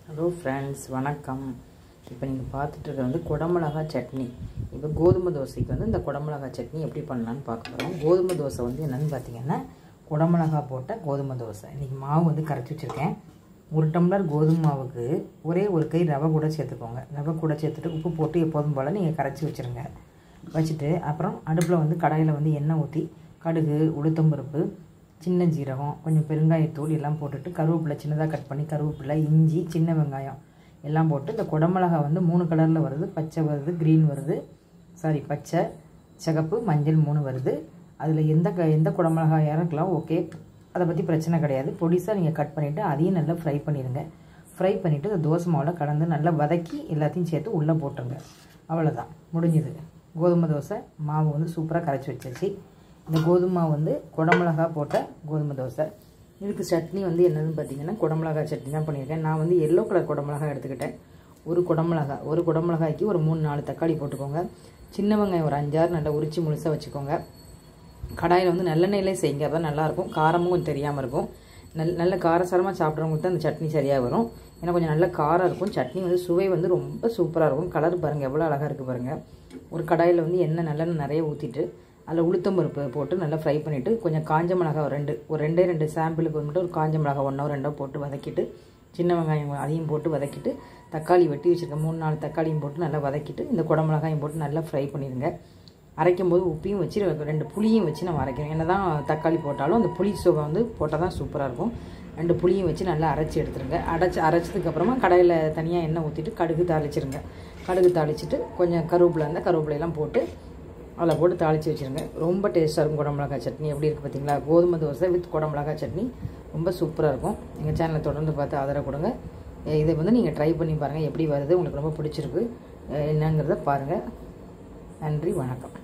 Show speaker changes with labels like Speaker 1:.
Speaker 1: hello friends வணக்கம் இப்போ நீங்கள் பார்த்துட்டு இருக்கிறது வந்து குடமிளகா சட்னி இப்போ கோதுமை தோசைக்கு வந்து இந்த குடமிளகா சட்னி எப்படி பண்ணலான்னு பார்க்க போகிறோம் கோதுமை தோசை வந்து என்னென்னு பார்த்தீங்கன்னா குடமிளகா போட்ட கோதுமை தோசை இன்றைக்கி மாவு வந்து கரைச்சி வச்சுருக்கேன் ஒரு டம்ளர் கோதுமை மாவுக்கு ஒரே ஒரு கை ரவை கூட சேர்த்துக்கோங்க ரவை கூட சேர்த்துட்டு உப்பு போட்டு எப்போதும் போல் நீங்கள் கரைச்சி வச்சுருங்க வச்சுட்டு அப்புறம் அடுப்பில் வந்து கடாயில் வந்து எண்ணெய் ஊற்றி கடுகு உளுத்தம்பருப்பு சின்ன ஜீரகம் கொஞ்சம் பெருங்காயத்தூள் எல்லாம் போட்டுட்டு கருவேப்பிலை சின்னதாக கட் பண்ணி கருவேப்பிலை இஞ்சி சின்ன வெங்காயம் எல்லாம் போட்டு இந்த குடமிளகா வந்து மூணு கலரில் வருது பச்சை வருது க்ரீன் வருது சாரி பச்சை சிகப்பு மஞ்சள் மூணு வருது அதில் எந்த க எந்த குடமிளகாயாக இருக்கலாம் ஓகே அதை பற்றி பிரச்சனை கிடையாது பொடிசாக நீங்கள் கட் பண்ணிவிட்டு அதையும் நல்லா ஃப்ரை பண்ணிடுங்க ஃப்ரை பண்ணிவிட்டு இந்த தோசை மாவில் கலந்து நல்லா வதக்கி எல்லாத்தையும் சேர்த்து உள்ளே போட்டுருங்க அவ்வளோதான் முடிஞ்சுது கோதுமை தோசை மாவு வந்து சூப்பராக கரைச்சி வச்சாச்சு இந்த கோதுமை மாவு வந்து குடமிளகா போட்ட கோதுமை தோசை இதுக்கு சட்னி வந்து என்னதுன்னு பார்த்தீங்கன்னா குடமிளகா சட்னி தான் பண்ணியிருக்கேன் நான் வந்து எல்லோ கலர் குடமிளகா எடுத்துக்கிட்டேன் ஒரு குடமிளகா ஒரு குடமிளகாய்க்கு ஒரு மூணு நாலு தக்காளி போட்டுக்கோங்க சின்ன வெங்காயம் ஒரு அஞ்சாறு நல்லா உரித்து முழுசாக வச்சுக்கோங்க கடாயில் வந்து நல்லெண்ணெயிலே செய்யுங்க அப்போ நல்லாயிருக்கும் காரமும் கொஞ்சம் தெரியாமல் இருக்கும் நல் நல்ல காரசாரமாக சாப்பிட்றவங்களுக்கு தான் அந்த சட்னி சரியாக வரும் ஏன்னா கொஞ்சம் நல்ல காரம் இருக்கும் சட்னி வந்து சுவை வந்து ரொம்ப சூப்பராக இருக்கும் கலர் பாருங்கள் எவ்வளோ அழகாக இருக்குது பாருங்கள் ஒரு கடாயில் வந்து எண்ணெய் நல்லெண்ணெய் நிறைய ஊற்றிட்டு அதில் உளுத்தம் பருப்பு போட்டு நல்லா ஃப்ரை பண்ணிவிட்டு கொஞ்சம் காஞ்ச மிளகா ஒரு ரெண்டு ஒரு ரெண்டே ரெண்டு சாம்பிளுக்கு மட்டும் ஒரு காஞ்ச மிளகா ஒன்றோ ரெண்டோ போட்டு வதக்கிட்டு சின்ன வெங்காயம் அதையும் போட்டு வதக்கிட்டு தக்காளி வெட்டி வச்சுருக்க மூணு நாலு தக்காளியும் போட்டு நல்லா வதக்கிட்டு இந்த குடமிளகாயும் போட்டு நல்லா ஃப்ரை பண்ணிடுங்க அரைக்கும் போது உப்பையும் வச்சு ரெண்டு புளியும் வச்சு நம்ம அரைக்கணும் என்ன தான் தக்காளி போட்டாலும் அந்த புளி சுவை வந்து போட்டால் தான் சூப்பராக இருக்கும் ரெண்டு புளியும் வச்சு நல்லா அரைச்சி எடுத்துருங்க அரைச்சி அரைச்சதுக்கப்புறமா கடையில் தனியாக எண்ணெய் ஊற்றிட்டு கடுகு தாளிச்சிருங்க கடுகு தாளிச்சிட்டு கொஞ்சம் கருவேப்பிலை இருந்தால் கருவேப்பிலையெல்லாம் போட்டு அதில் போட்டு தாளித்து வச்சுருங்க ரொம்ப டேஸ்ட்டாக இருக்கும் குடமிளகாய் சட்னி எப்படி இருக்குது பார்த்தீங்களா கோதுமை தோசை வித் குடமிளகாய் சட்னி ரொம்ப சூப்பராக இருக்கும் எங்கள் சேனலை தொடர்ந்து பார்த்து ஆதரவு கொடுங்க இதை வந்து நீங்கள் ட்ரை பண்ணி பாருங்கள் எப்படி வருது உங்களுக்கு ரொம்ப பிடிச்சிருக்கு என்னங்கிறத பாருங்கள் நன்றி வணக்கம்